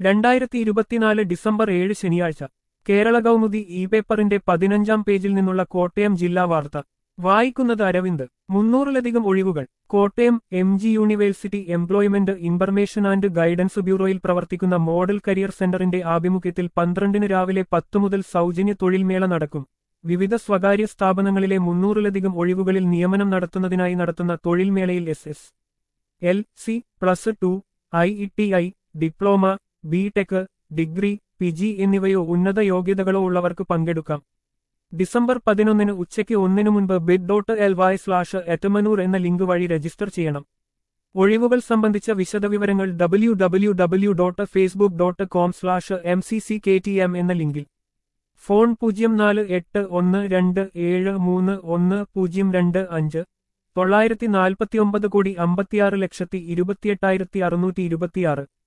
രണ്ടായിരത്തി ഇരുപത്തിനാല് ഡിസംബർ ഏഴ് ശനിയാഴ്ച കേരള കൗമുദി ഇ പേപ്പറിന്റെ പതിനഞ്ചാം പേജിൽ നിന്നുള്ള കോട്ടയം ജില്ലാ വാർത്ത വായിക്കുന്നത് അരവിന്ദ് മുന്നൂറിലധികം ഒഴിവുകൾ Kottayam M G university employment information and guidance ബ്യൂറോയിൽ പ്രവർത്തിക്കുന്ന മോഡൽ കരിയർ സെന്ററിന്റെ ആഭിമുഖ്യത്തിൽ പന്ത്രണ്ടിന് രാവിലെ പത്ത് മുതൽ സൗജന്യ തൊഴിൽമേള നടക്കും വിവിധ സ്വകാര്യ സ്ഥാപനങ്ങളിലെ മുന്നൂറിലധികം ഒഴിവുകളിൽ നിയമനം നടത്തുന്നതിനായി നടത്തുന്ന തൊഴിൽമേളയിൽ S S L C plus two I E T I diploma B tech degree P G എന്നിവയോ ഉന്നത യോഗ്യതകളോ ഉള്ളവർക്ക് പങ്കെടുക്കാം ഡിസംബർ പതിനൊന്നിന് ഉച്ചയ്ക്ക് ഒന്നിനു മുൻപ് bid dot L Y slash Ettumanoor എന്ന ലിങ്ക് വഴി രജിസ്റ്റർ ചെയ്യണം ഒഴിവുകൾ സംബന്ധിച്ച വിശദവിവരങ്ങൾ W W W dot facebook dot com slash M C C K T M എന്ന ലിങ്കിൽ ഫോൺ പൂജ്യം നാല് എട്ട് ഒന്ന് രണ്ട് ഏഴ് മൂന്ന് ഒന്ന് പൂജ്യം രണ്ട് അഞ്ച് തൊള്ളായിരത്തി നാൽപ്പത്തിയൊമ്പത് കോടി അമ്പത്തിയാറ് ലക്ഷത്തി ഇരുപത്തിയെട്ടായിരത്തി അറുന്നൂറ്റി ഇരുപത്തിയാറ്